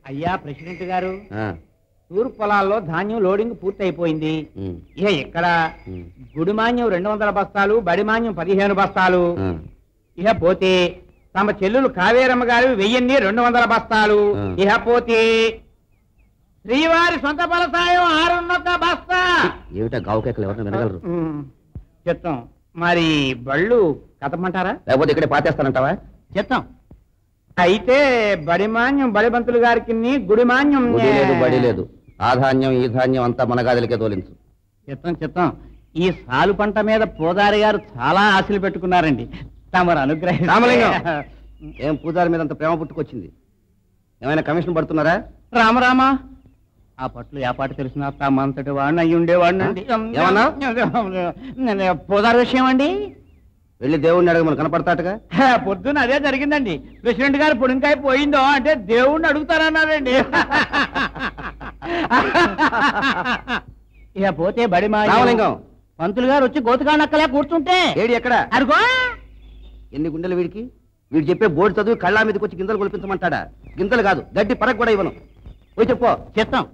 అయ్యా ప్రెసిడెంట్ గారు ఆ, తూర్పు పొలాల్లో ధాన్యం లోడింగ్ పూర్తయిపోయింది ఉమ్, ఇక ఇక్కడ ఉమ్, గుడిమాన్యం రెండు వందల బస్తాలు బడిమాన్యం పదిహేను బస్తాలు ఆ, ఇక పోతే తమ చెల్లులు కావేరమ్మ గారు వెయ్యిన్ని రెండు వందల బస్తాలు ఆ. ఇక పోతే శ్రీవారి సొంత ఫలసాయం ఆరున్నొక్క బస్తా ఏమిటా గావుకెక్కలు ఎవరైనా వినగలరు ఉమ్, చెప్తాం మరి బళ్ళు కథమంటారా లేకపోతే ఇక్కడే పాతేస్తానంటావా చెప్తాం అయితే బడిమాన్యం బడిబంతులు గారికి గుడిమాన్యం గుడి లేదు బడి లేదు ఆ ధాన్యం ఈ ధాన్యం అంతా మన గాదిలకే తోలించు చెప్తాం చెప్తాం ఈ సాలు పంట మీద పోదారి గారు చాలా ఆశలు పెట్టుకున్నారండి తమరు అనుగ్రహం రామలింగం. ఏం పూజారి మీద అంత ప్రేమ పుట్టుకొచ్చింది ఏమైనా కమిషన్ పడుతున్నారా రామరామా ఆ పట్లు ఏ పాట తెలిసిన తమంతటి వాడిని అయ్యి ఉండేవాడినండి ఏమన్నా? పోదారి విషయం అండి వెళ్ళి దేవుడిని అడగమని కనపడతాటగా హే, పొద్దున్న అదే జరిగిందండి ప్రెసిడెంట్ గారు పొడింకాయ పోయిందో అంటే దేవుణ్ణి అడుగుతారన్నారండి ఇక పోతే బడి మా రామలింగం పంతులు గారు వచ్చి గోతుకాడక్కలే కూర్చుంటే ఏడి ఎక్కడ అరుగో ఎన్ని గుండెలు వీడికి వీడు చెప్పే బోర్డు చదివి కళ్ళ మీదకి వచ్చి గింజలు కొలిపించమంటాడా గింజలు కాదు గడ్డి పరక్ కూడా ఇవ్వను పోయి చెప్పు చెప్తాం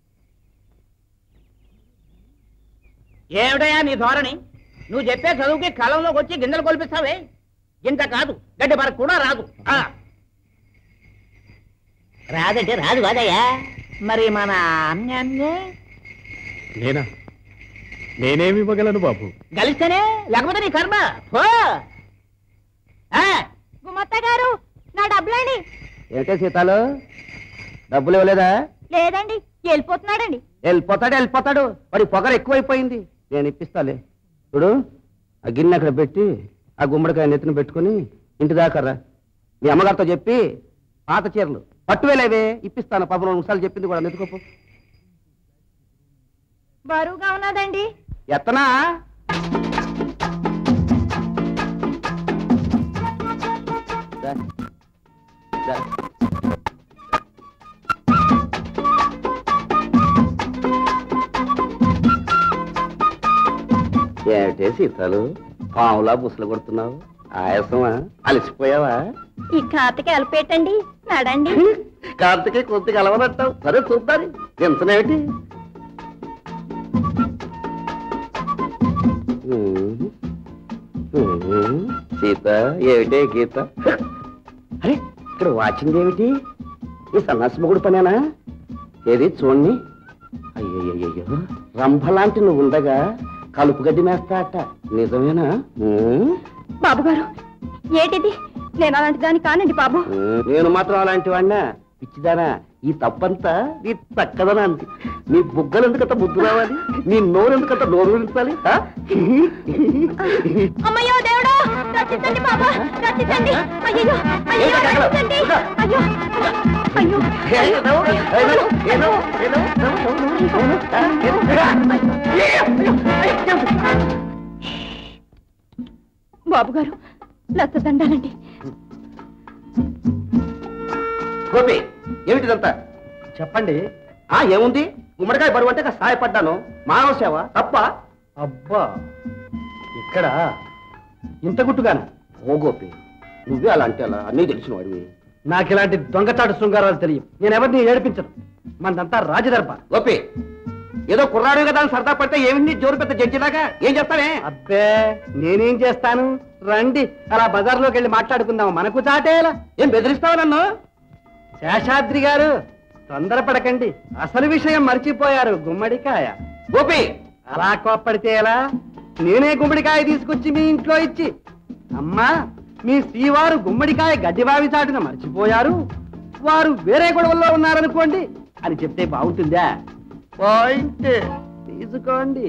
ఏమిటయా నీ ధోరణి నువ్వు చెప్పే చదువుకి కలంలోకి వచ్చి గింజలు కొలిపిస్తావే ఇంత కాదు గడ్డి పరకు కూడా రాదు ఆ. రాదంటే రాదు కాదయ్యా మరి మన అన్యాన్నే నేనా నేనేమి ఇవ్వగలను బాబు గలిస్తేనే లేకపోతే నీ కర్మ పో. ఆ, గుమత్త గారు నా డబ్బులండి ఏంటే సీతాలు డబ్బులు ఇవ్వలేదా లేదండి వెళ్ళిపోతున్నాడండి వెళ్ళిపోతాడు వెళ్ళిపోతాడు వాడి పొగరు ఎక్కువైపోయింది నేను ఇప్పిస్తాలే చూడు ఆ గిన్నె అక్కడ పెట్టి ఆ గుమ్మడికాయ నెత్తిన పెట్టుకుని ఇంటి దాకా రా మీ అమ్మగారితో చెప్పి పాత చీరలు పట్టువేలేవే ఇప్పిస్తాను పదమూడు నిమిషాలు చెప్పింది కూడా నెత్తుకోపు బరువుగా ఉన్నదండి ఎత్తనా దా. దా. ఏమిటే సీతాలు పావులా బుసలు కొడుతున్నావు ఆయాసమా అలసిపోయావా ఈ ఖాతకి అలపేటండి నడండి కార్తకి కొద్దిగా అలవనట్టావు సరే చూద్దాని ఎంతనేమిటి ఉమ్. ఉమ్. సీత ఏమిటే గీత అరే ఇక్కడ వాచింగ్ ఏమిటి ఈ సన్నాసి మొగుడు పనేనా ఏది చూడండి అయ్యయ్యో రంభలాంటి నువ్వు ఉండగా కలుపు గడ్డి మేస్తా అట్ట నిజమేనా ఉమ్. బాబు గారు ఏటిది నేను అలాంటి దాన్ని కానండి బాబు ఉమ్, నేను మాత్రం అలాంటి వాడినా పిచ్చిదానా ఈ తప్పంతా నీ చక్కదనానికి నీ బుగ్గలు ఎందుకంత ముద్దు రావాలి నీ నోరు ఎందుకంత నోరు వినిపించాలి ఆ? అమ్మయ్యో దేవుడా రక్షించండి బాబా రక్షించండి అయ్యో అయ్యో రక్షించండి అయ్యో అయ్యో ఏదో, ఏదో, ఏదో, ఏదో, ఏదో, ఆ? బాబు గారు లచ్చ దండాలండి గోపి ఏమిటిదంతా చెప్పండి ఆ ఏముంది గుమ్మడికాయ బరువు అంటే కాస్త సాయపడ్డాను మానవ సేవ తప్ప అబ్బా ఇక్కడ ఇంత గుట్టుగాను ఓ గోపి నువ్వే అలా అంటే అలా అన్నీ తెలిసిన వాడివి నాకు ఇలాంటి దొంగచాటు శృంగారాలు తెలియదు నేను ఎవరిని ఏడిపించను మనదంతా రాజదర్భ గోపి ఏదో కుర్రాడు కదా అని సరదా పడితే ఏమిటి జోరు పెద్ద జడ్జిలాగా ఏం చేస్తానే అబ్బే నేనేం చేస్తాను రండి అలా బజార్లోకి వెళ్ళి మాట్లాడుకుందాం మనకు చాటేలా ఏం బెదిరిస్తావు నన్ను శేషాద్రి గారు తొందరపడకండి అసలు విషయం మర్చిపోయారు గుమ్మడికాయ గోపి అలా కోప్పడితే ఎలా నేనే గుమ్మడికాయ తీసుకొచ్చి మీ ఇంట్లో ఇచ్చి అమ్మా మీ శ్రీవారు గుమ్మడికాయ గడ్డిబావి చాటున మర్చిపోయారు వారు వేరే గొడవల్లో ఉన్నారనుకోండి అని చెప్తే బాగుంటుందా పాయింట్ తీసుకోండి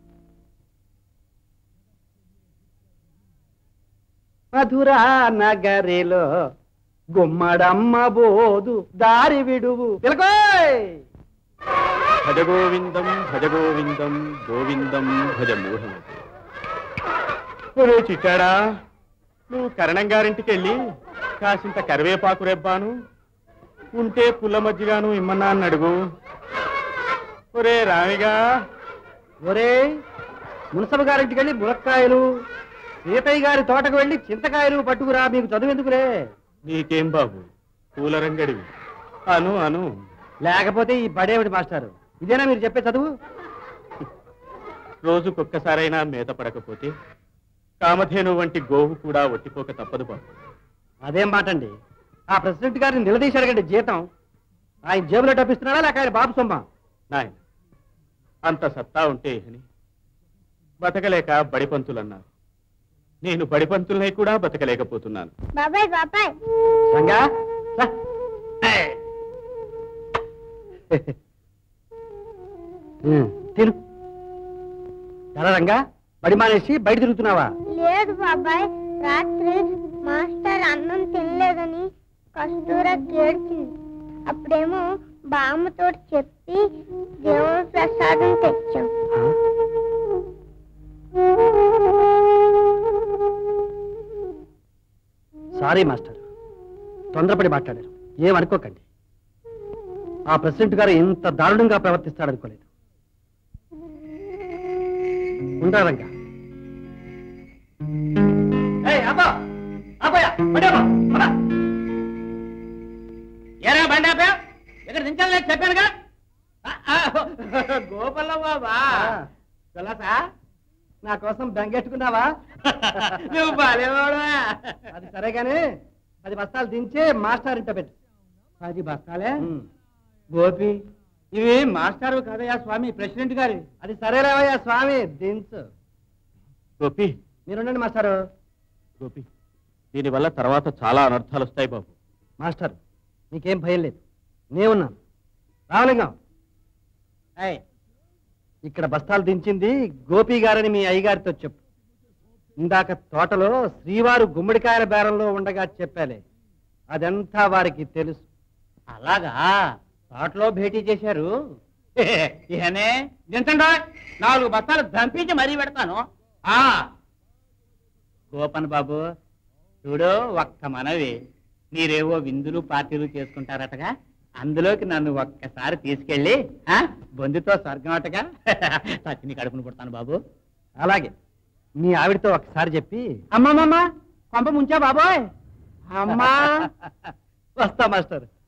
మధురా నగరిలో గుమ్మడమ్మ బోదు దారి విడువు పిలకోయ్ భజ గోవిందం భజ గోవిందం గోవిందం భజ మూఢమతి ఒరే చిట్టాడా నువ్వు కరణం గారింటికి వెళ్ళి కాసింత కరివేపాకు రెబ్బాను ఉంటే పుల్ల మజ్జిగాను ఇమ్మన్నా అని అడుగు ఒరే రామిగా ఒరే మునసబ గారింటికి వెళ్ళి ములక్కాయలు సీతయ్య గారి తోటకు వెళ్ళి చింతకాయలు పట్టుకురా మీకు చదువు ఎందుకులే నీకేం బాబు పూలరంగడివి అను అను లేకపోతే ఈ బడేమిటి మాస్టారు ఇదేనా మీరు చెప్పే చదువు రోజుకొక్కసారైనా మేత పడకపోతే కామధేను వంటి గోవు కూడా ఒట్టిపోక తప్పదు బాబు అదేం మాట అండి ఆ ప్రెసిడెంట్ గారిని నిలదీశారు కండి జీతం ఆయన జేబులో టప్పిస్తున్నాడా లేక ఆయన బాబు సొమ్మ నాయన అంత సత్తా ఉంటే అని బతకలేక బడిపంతులన్నారు నేను బడిపంతులనై కూడా బతకలేకపోతున్నాను బాబాయ్ బాబాయ్ రంగా రా. ఉమ్, తిను ఎలా రంగా బడి మానేసి బయట తిరుగుతున్నావా లేదు బాబాయ్ రాత్రి మాస్టర్ అన్నం తినలేదని కస్తూరా ఏడ్చింది అప్పుడేమో బామ్మతో చెప్పి దేవుడి ప్రసాదం తెచ్చాం సారీ మాస్టర్ తొందరపడి మాట్లాడారు ఏమనుకోకండి ఆ ప్రెసిడెంట్ గారు ఇంత దారుణంగా ప్రవర్తిస్తాడనుకోలేదు ఉండాలంగా ఎరా బండి ఆపా ఇక్కడ దించాలని చెప్పానుగా ఆ, ఆ, గోపల్ల బాబా తెలుసా నా కోసం బెంగెట్టుకున్నావా నువ్వు బాలేవాడువా అది సరే గానీ పది బస్తాలు దించే మాస్టర్ ఇంట పెట్టు పది బస్తాలే ఉమ్. గోపి ఇవి మాస్టారు కదయా స్వామి ప్రెసిడెంట్ గారి అది సరేలేవయ్యా స్వామి దించు గోపి మీరుండండి మాస్టారు గోపి దీనివల్ల తర్వాత చాలా అనర్థాలు వస్తాయి బాబు మాస్టర్ మీకేం భయం లేదు నేనున్నాను రామలింగం ఏయ్, ఇక్కడ బస్తాలు దించింది గోపి గారని మీ అయ్యగారితో చెప్పు ఇందాక తోటలో శ్రీవారు గుమ్మడికాయల బేరంలో ఉండగా చెప్పాలే అదంతా వారికి తెలుసు అలాగా తోటలో భేటీ చేశారు ఇహనే దించండి నాలుగు బస్తాలు దంపించి మరీ పెడతాను ఆ గోపన్ బాబు చూడు ఒక్క మనవి మీరేవో విందులు పార్టీలు చేసుకుంటారటగా అందులోకి నన్ను ఒక్కసారి తీసుకెళ్ళి ఆ, బొందితో స్వర్గం అటగా చచ్చిని కడుపును పుడతాను బాబు అలాగే మీ ఆవిడతో ఒకసారి చెప్పి అమ్మమ్మమ్మ కొంప ముంచా బాబోయ్ అమ్మా వస్తా మాస్టర్